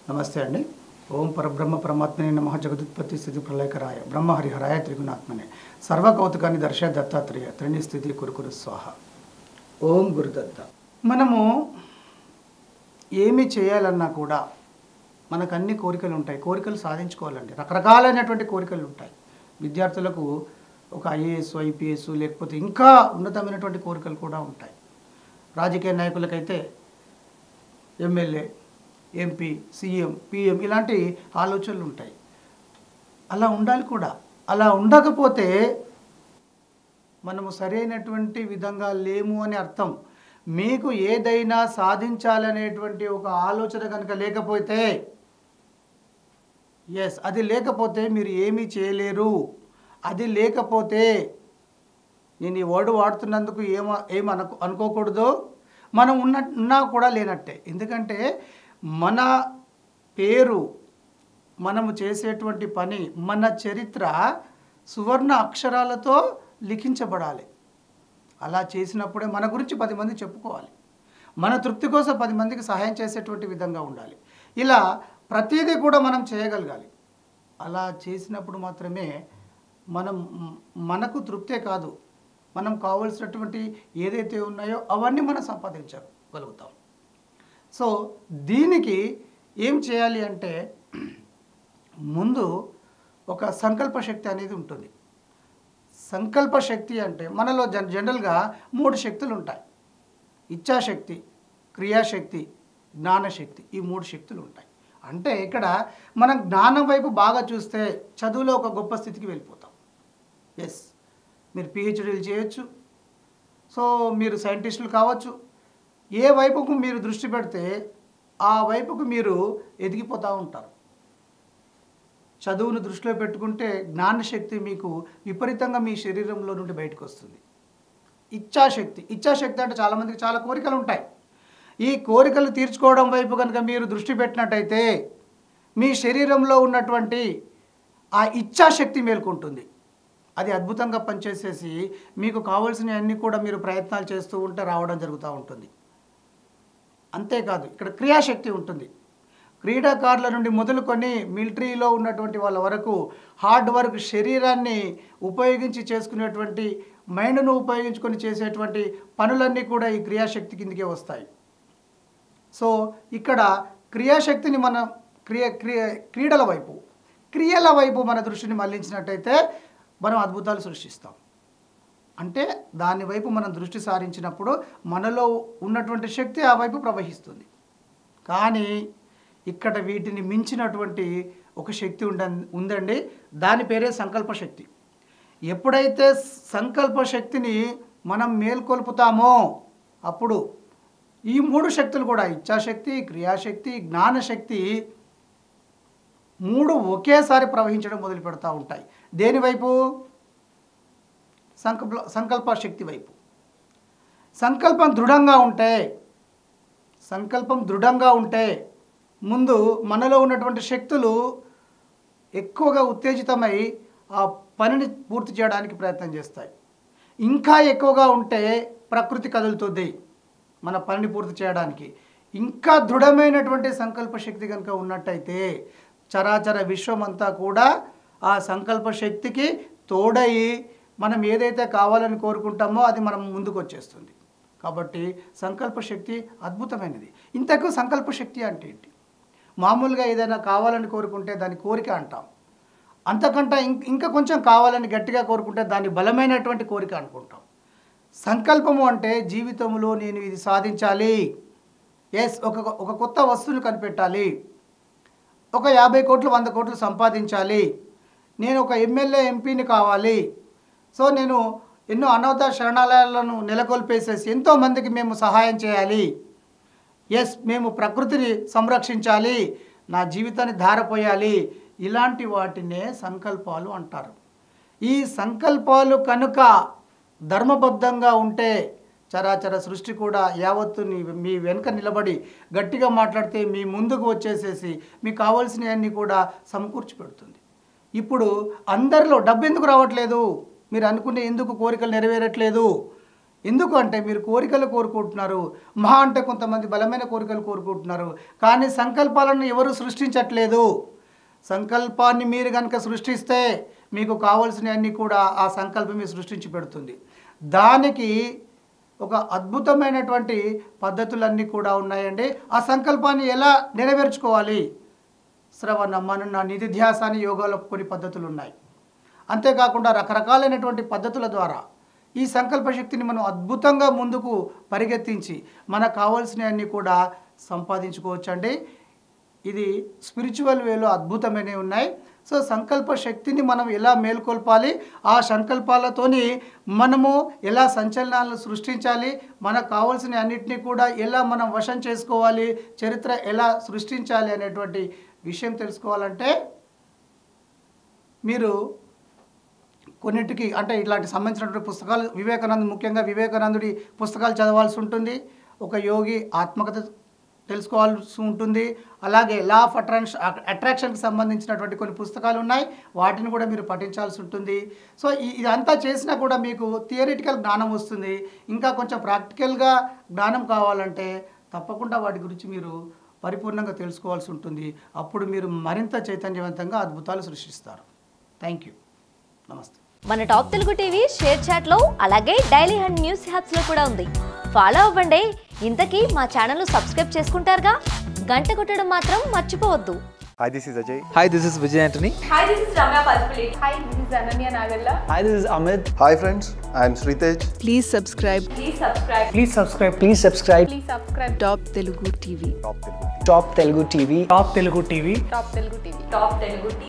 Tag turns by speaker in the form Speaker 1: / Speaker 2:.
Speaker 1: నమస్తే అండి ఓం పరబ్రహ్మ పరమాత్మనే నమ జగదుత్పత్తి స్థితి ప్రళయకరాయ బ్రహ్మ హరిహరాయ త్రిగుణాత్మనే సర్వకౌతుకాన్ని దర్శ దత్తాత్రేయ త్రిణి స్థితి కురుకురు స్వాహ ఓం గురుదత్త మనము ఏమి చేయాలన్నా కూడా మనకు అన్ని కోరికలు ఉంటాయి కోరికలు సాధించుకోవాలండి రకరకాలైనటువంటి కోరికలు ఉంటాయి విద్యార్థులకు ఒక ఐఏఎస్ ఐపీఎస్ లేకపోతే ఇంకా ఉన్నతమైనటువంటి కోరికలు కూడా ఉంటాయి రాజకీయ నాయకులకైతే ఎమ్మెల్యే ఎంపీ సీఎం పిఎం ఇలాంటి ఆలోచనలు ఉంటాయి అలా ఉండాలి కూడా అలా ఉండకపోతే మనము సరైనటువంటి విధంగా లేము అని అర్థం మీకు ఏదైనా సాధించాలనేటువంటి ఒక ఆలోచన కనుక లేకపోతే ఎస్ అది లేకపోతే మీరు ఏమీ చేయలేరు అది లేకపోతే నేను ఈ వర్డ్ వాడుతున్నందుకు ఏమ ఏం అనుకో అనుకోకూడదు మనం ఉన్న ఉన్నా కూడా లేనట్టే ఎందుకంటే మన పేరు మనము చేసేటువంటి పని మన చరిత్ర సువర్ణ అక్షరాలతో లిఖించబడాలి అలా చేసినప్పుడే మన గురించి పది మంది చెప్పుకోవాలి మన తృప్తి కోసం పది మందికి సహాయం చేసేటువంటి విధంగా ఉండాలి ఇలా ప్రతిదీ కూడా మనం చేయగలగాలి అలా చేసినప్పుడు మాత్రమే మనం మనకు తృప్తే కాదు మనం కావలసినటువంటి ఏదైతే ఉన్నాయో అవన్నీ మనం సంపాదించగలుగుతాం సో దీనికి ఏం చేయాలి అంటే ముందు ఒక సంకల్ప శక్తి అనేది ఉంటుంది సంకల్ప శక్తి అంటే మనలో జన్ జనరల్గా మూడు శక్తులు ఉంటాయి ఇచ్ఛాశక్తి క్రియాశక్తి జ్ఞానశక్తి ఈ మూడు శక్తులు ఉంటాయి అంటే ఇక్కడ మనం జ్ఞానం వైపు బాగా చూస్తే చదువులో ఒక గొప్ప స్థితికి వెళ్ళిపోతాం ఎస్ మీరు పిహెచ్డీలు చేయొచ్చు సో మీరు సైంటిస్టులు కావచ్చు ఏ వైపుకు మీరు దృష్టి పెడితే ఆ వైపుకు మీరు ఎదిగిపోతూ ఉంటారు చదువును దృష్టిలో పెట్టుకుంటే జ్ఞానశక్తి మీకు విపరీతంగా మీ శరీరంలో నుండి బయటకు వస్తుంది ఇచ్ఛాశక్తి ఇచ్ఛాశక్తి అంటే చాలామందికి చాలా కోరికలు ఉంటాయి ఈ కోరికలు తీర్చుకోవడం వైపు కనుక మీరు దృష్టి పెట్టినట్టయితే మీ శరీరంలో ఉన్నటువంటి ఆ ఇచ్ఛాశక్తి మేల్కొంటుంది అది అద్భుతంగా పనిచేసేసి మీకు కావాల్సినవన్నీ కూడా మీరు ప్రయత్నాలు చేస్తూ ఉంటే రావడం జరుగుతూ ఉంటుంది అంతేకాదు ఇక్కడ క్రియాశక్తి ఉంటుంది క్రీడాకారుల నుండి మొదలుకొని మిలిటరీలో ఉన్నటువంటి వాళ్ళ వరకు హార్డ్ వర్క్ శరీరాన్ని ఉపయోగించి చేసుకునేటువంటి మైండ్ను ఉపయోగించుకొని చేసేటువంటి పనులన్నీ కూడా ఈ క్రియాశక్తి కిందకే వస్తాయి సో ఇక్కడ క్రియాశక్తిని మన క్రియ క్రియ క్రీడల వైపు క్రియల వైపు మన దృష్టిని మళ్లించినట్టయితే మనం అద్భుతాలు సృష్టిస్తాం అంటే దాని వైపు మనం దృష్టి సారించినప్పుడు మనలో ఉన్నటువంటి శక్తి ఆ వైపు ప్రవహిస్తుంది కానీ ఇక్కడ వీటిని మించినటువంటి ఒక శక్తి ఉండ ఉందండి దాని పేరే సంకల్ప శక్తి ఎప్పుడైతే సంకల్ప శక్తిని మనం మేల్కొల్పుతామో అప్పుడు ఈ మూడు శక్తులు కూడా ఇచ్ఛాశక్తి క్రియాశక్తి జ్ఞానశక్తి మూడు ఒకేసారి ప్రవహించడం మొదలు పెడతా ఉంటాయి దేని వైపు సంకల్ప సంకల్ప శక్తి వైపు సంకల్పం దృఢంగా ఉంటే సంకల్పం దృఢంగా ఉంటే ముందు మనలో ఉన్నటువంటి శక్తులు ఎక్కువగా ఉత్తేజితమై ఆ పనిని పూర్తి చేయడానికి ప్రయత్నం చేస్తాయి ఇంకా ఎక్కువగా ఉంటే ప్రకృతి కదులుతుంది మన పనిని పూర్తి చేయడానికి ఇంకా దృఢమైనటువంటి సంకల్ప శక్తి కనుక ఉన్నట్టయితే చరాచర విశ్వం అంతా కూడా ఆ సంకల్ప శక్తికి తోడయి మనం ఏదైతే కావాలని కోరుకుంటామో అది మనం ముందుకు వచ్చేస్తుంది కాబట్టి సంకల్ప శక్తి అద్భుతమైనది ఇంతకు సంకల్ప శక్తి అంటే ఏంటి మామూలుగా ఏదైనా కావాలని కోరుకుంటే దాని కోరిక అంటాం అంతకంటే ఇం- ఇంకా కొంచెం కావాలని గట్టిగా కోరుకుంటే దాన్ని బలమైనటువంటి కోరిక అనుకుంటాం సంకల్పము అంటే జీవితంలో నేను ఇది సాధించాలి ఎస్ ఒక ఒక కొత్త వస్తువుని కనిపెట్టాలి ఒక యాభై కోట్లు వంద కోట్లు సంపాదించాలి నేను ఒక ఎమ్మెల్యే ఎంపీని కావాలి సో నేను ఎన్నో అనాథ శరణాలయాలను నెలకొల్పేసేసి ఎంతోమందికి మేము సహాయం చేయాలి ఎస్ మేము ప్రకృతిని సంరక్షించాలి నా జీవితాన్ని ధారపోయాలి ఇలాంటి వాటినే సంకల్పాలు అంటారు ఈ సంకల్పాలు కనుక ధర్మబద్ధంగా ఉంటే చరాచర సృష్టి కూడా యావత్తు నీ మీ వెనుక నిలబడి గట్టిగా మాట్లాడితే మీ ముందుకు వచ్చేసేసి మీకు కావాల్సినవన్నీ కూడా సమకూర్చి పెడుతుంది ఇప్పుడు అందరిలో డబ్బు ఎందుకు రావట్లేదు మీరు అనుకునే ఎందుకు కోరికలు నెరవేరట్లేదు ఎందుకు అంటే మీరు కోరికలు కోరుకుంటున్నారు మహా అంటే కొంతమంది బలమైన కోరికలు కోరుకుంటున్నారు కానీ సంకల్పాలను ఎవరు సృష్టించట్లేదు సంకల్పాన్ని మీరు కనుక సృష్టిస్తే మీకు కావలసినవన్నీ కూడా ఆ సంకల్పమే సృష్టించి పెడుతుంది దానికి ఒక అద్భుతమైనటువంటి పద్ధతులన్నీ కూడా ఉన్నాయండి ఆ సంకల్పాన్ని ఎలా నెరవేర్చుకోవాలి శ్రవణ మనన నిధిధ్యాసాన్ని యోగాలో కొన్ని పద్ధతులు ఉన్నాయి అంతేకాకుండా రకరకాలైనటువంటి పద్ధతుల ద్వారా ఈ సంకల్ప శక్తిని మనం అద్భుతంగా ముందుకు పరిగెత్తించి మనకు కావాల్సినవన్నీ కూడా సంపాదించుకోవచ్చు అండి ఇది స్పిరిచువల్ వేలో అద్భుతమైనవి ఉన్నాయి సో సంకల్ప శక్తిని మనం ఎలా మేల్కొల్పాలి ఆ సంకల్పాలతోని మనము ఎలా సంచలనాలను సృష్టించాలి మనకు కావాల్సిన అన్నిటినీ కూడా ఎలా మనం వశం చేసుకోవాలి చరిత్ర ఎలా సృష్టించాలి అనేటువంటి విషయం తెలుసుకోవాలంటే మీరు కొన్నిటికి అంటే ఇట్లాంటి సంబంధించినటువంటి పుస్తకాలు వివేకానంద ముఖ్యంగా వివేకానందుడి పుస్తకాలు చదవాల్సి ఉంటుంది ఒక యోగి ఆత్మకథ తెలుసుకోవాల్సి ఉంటుంది అలాగే లా ఆఫ్ అట్రాక్షన్ అట్రాక్షన్కి సంబంధించినటువంటి కొన్ని పుస్తకాలు ఉన్నాయి వాటిని కూడా మీరు పఠించాల్సి ఉంటుంది సో ఈ- ఇదంతా చేసినా కూడా మీకు థియరిటికల్ జ్ఞానం వస్తుంది ఇంకా కొంచెం ప్రాక్టికల్గా జ్ఞానం కావాలంటే తప్పకుండా వాటి గురించి మీరు పరిపూర్ణంగా తెలుసుకోవాల్సి ఉంటుంది అప్పుడు మీరు మరింత చైతన్యవంతంగా అద్భుతాలు సృష్టిస్తారు థ్యాంక్ యూ నమస్తే
Speaker 2: మన top Telugu TV ShareChat లో అలాగే డైలీ హండ్ న్యూస్ హ్యాప్స్ లో కూడా ఉంది ఫాలో అవ్వండి ఇంతకీ మా ఛానల్ సబ్స్క్రైబ్ చేసుకుంటారుగా గంట కొట్టడం మాత్రం మర్చిపోవద్దు
Speaker 3: Hi, this is Ajay.
Speaker 4: Hi, this is Vijay Antony.
Speaker 5: Hi, this is Ramya Palpulate. Hi, this is Ananya Nagalla.
Speaker 4: Hi, this is Amit.
Speaker 3: Hi, friends. I am Sritej.
Speaker 6: Please subscribe
Speaker 5: Please subscribe.
Speaker 4: Please subscribe. Please subscribe.
Speaker 5: Please subscribe.
Speaker 6: Top Telugu TV.
Speaker 3: Top Telugu.
Speaker 4: Top Telugu TV. Top Telugu TV.
Speaker 5: Top Telugu TV. Top Telugu TV.